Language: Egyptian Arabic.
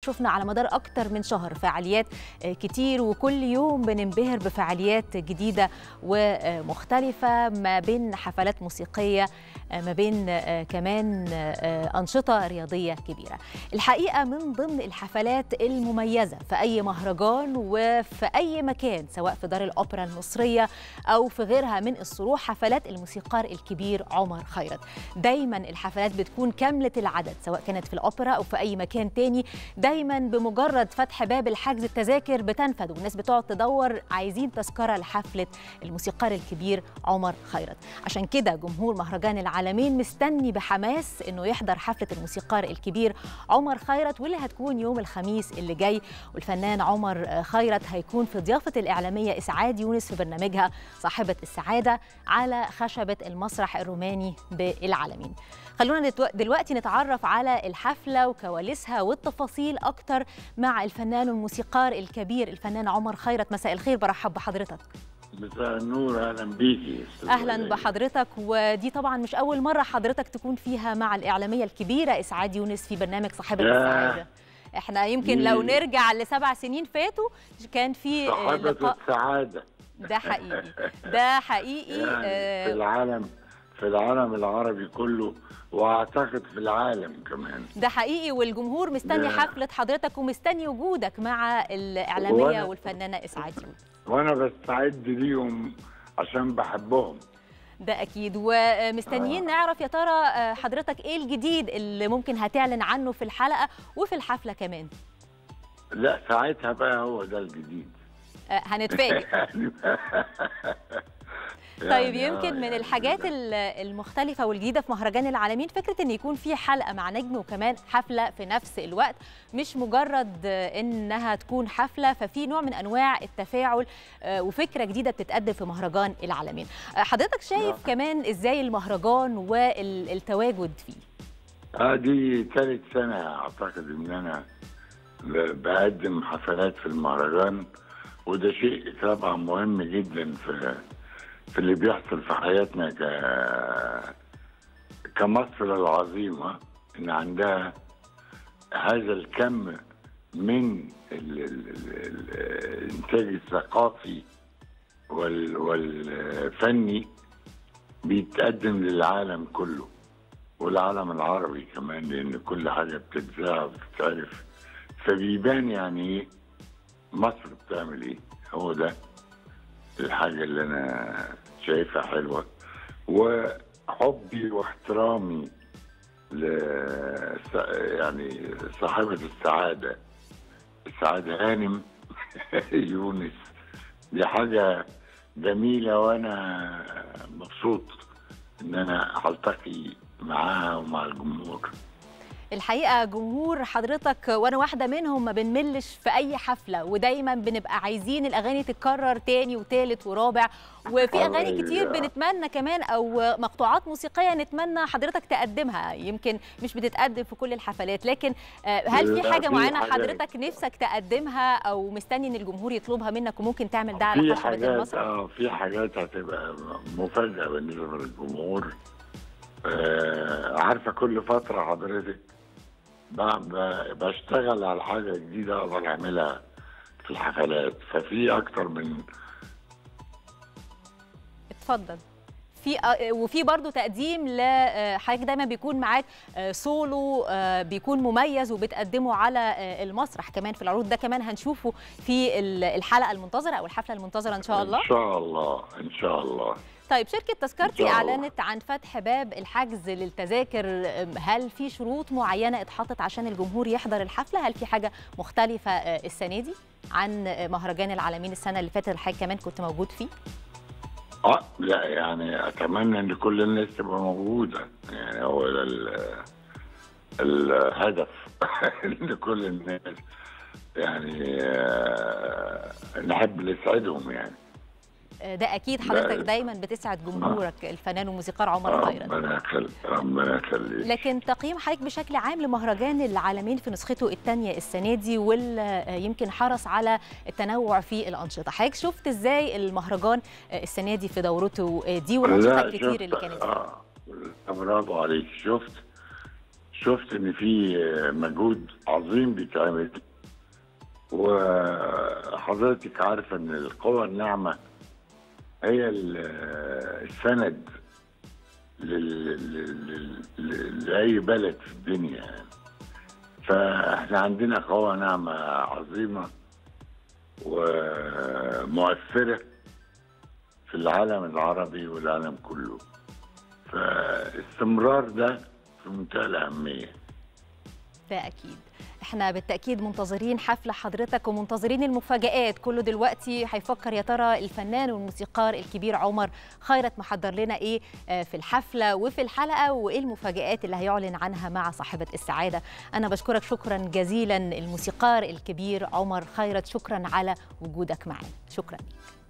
شفنا على مدار اكتر من شهر فعاليات كتير وكل يوم بننبهر بفعاليات جديده ومختلفه ما بين حفلات موسيقيه ما بين كمان انشطه رياضيه كبيره الحقيقه من ضمن الحفلات المميزه في اي مهرجان وفي اي مكان سواء في دار الاوبرا المصريه او في غيرها من الصروح حفلات الموسيقار الكبير عمر خيرت دايما الحفلات بتكون كامله العدد سواء كانت في الاوبرا او في اي مكان تاني دايما بمجرد فتح باب الحجز التذاكر بتنفذ والناس بتقعد تدور عايزين تذكره لحفله الموسيقار الكبير عمر خيرت عشان كده جمهور مهرجان العالمين مستني بحماس انه يحضر حفله الموسيقار الكبير عمر خيرت واللي هتكون يوم الخميس اللي جاي والفنان عمر خيرت هيكون في ضيافه الاعلاميه اسعاد يونس في برنامجها صاحبه السعاده على خشبه المسرح الروماني بالعالمين خلونا دلوقتي نتعرف على الحفلة وكواليسها والتفاصيل أكتر مع الفنان والموسيقار الكبير الفنان عمر خيرت مساء الخير برحب بحضرتك مساء النور اهلا بيكي اهلا بحضرتك ودي طبعا مش اول مره حضرتك تكون فيها مع الاعلاميه الكبيره اسعاد يونس في برنامج صاحبه السعاده احنا يمكن لو نرجع لسبع سنين فاتوا كان في صاحبه السعاده ده حقيقي ده حقيقي يعني في العالم في العالم العربي كله واعتقد في العالم كمان ده حقيقي والجمهور مستني حفله حضرتك ومستني وجودك مع الاعلاميه والفنانه اسعاد وانا بستعد ليهم عشان بحبهم ده اكيد ومستنيين آه. نعرف يا ترى حضرتك ايه الجديد اللي ممكن هتعلن عنه في الحلقه وفي الحفله كمان لا ساعتها بقى هو ده الجديد آه هنتفاجئ طيب يمكن من الحاجات المختلفة والجديدة في مهرجان العالمين فكرة إن يكون في حلقة مع نجم وكمان حفلة في نفس الوقت مش مجرد إنها تكون حفلة ففي نوع من أنواع التفاعل وفكرة جديدة بتتقدم في مهرجان العالمين حضرتك شايف كمان إزاي المهرجان والتواجد فيه؟ آه دي ثالث سنة أعتقد إن أنا بقدم حفلات في المهرجان وده شيء طبعا مهم جدا في في اللي بيحصل في حياتنا ك كمصر العظيمة إن عندها هذا الكم من ال... ال... ال... الإنتاج الثقافي وال... والفني بيتقدم للعالم كله والعالم العربي كمان لأن كل حاجة بتتذاع وبتتعرف فبيبان يعني إيه مصر بتعمل إيه هو ده الحاجة اللي أنا شايفها حلوة وحبي واحترامي ل يعني صاحبة السعادة السعادة هانم يونس دي حاجة جميلة وأنا مبسوط إن أنا هلتقي معاها ومع الجمهور الحقيقه جمهور حضرتك وانا واحده منهم ما بنملش في اي حفله ودايما بنبقى عايزين الاغاني تتكرر تاني وتالت ورابع وفي اغاني كتير بنتمنى كمان او مقطوعات موسيقيه نتمنى حضرتك تقدمها يمكن مش بتتقدم في كل الحفلات لكن هل في حاجه معينه حضرتك نفسك تقدمها او مستني ان الجمهور يطلبها منك وممكن تعمل ده على خشبه المسرح اه في حاجات هتبقى مفاجاه بالنسبه للجمهور آه عارفه كل فتره حضرتك بشتغل على حاجه جديده اقدر اعملها في الحفلات ففي اكتر من اتفضل في وفي برضه تقديم لحضرتك دايما بيكون معاك سولو بيكون مميز وبتقدمه على المسرح كمان في العروض ده كمان هنشوفه في الحلقه المنتظره او الحفله المنتظره ان شاء الله ان شاء الله ان شاء الله طيب شركة تذكرتي أعلنت عن فتح باب الحجز للتذاكر هل في شروط معينة اتحطت عشان الجمهور يحضر الحفلة هل في حاجة مختلفة السنة دي عن مهرجان العالمين السنة اللي فاتت الحقيقة كمان كنت موجود فيه اه لا يعني اتمنى ان كل الناس تبقى موجوده يعني هو ال الهدف ان كل الناس يعني نحب نسعدهم يعني ده اكيد حضرتك دايما بتسعد جمهورك الفنان والموسيقار عمر خيرت ربنا يخليك ربنا يخليك لكن تقييم حضرتك بشكل عام لمهرجان العالمين في نسخته الثانيه السنه دي واللي يمكن حرص على التنوع في الانشطه حضرتك شفت ازاي المهرجان السنه دي في دورته دي والانشطه الكتير اللي كانت اه برافو عليك شفت شفت ان في مجهود عظيم بيتعمل وحضرتك عارفه ان القوى الناعمه هي ال- السند لل- لل- لل- لاي بلد في الدنيا يعني. فاحنا عندنا قوى ناعمه عظيمه ومؤثره في العالم العربي والعالم كله فاستمرار ده في منتهى الاهميه ده اكيد احنا بالتاكيد منتظرين حفله حضرتك ومنتظرين المفاجآت كله دلوقتي هيفكر يا ترى الفنان والموسيقار الكبير عمر خيرت محضر لنا ايه آه، في الحفله وفي الحلقه وايه المفاجآت اللي هيعلن عنها مع صاحبه السعاده انا بشكرك شكرا جزيلا الموسيقار الكبير عمر خيرت شكرا على وجودك معنا شكرا لك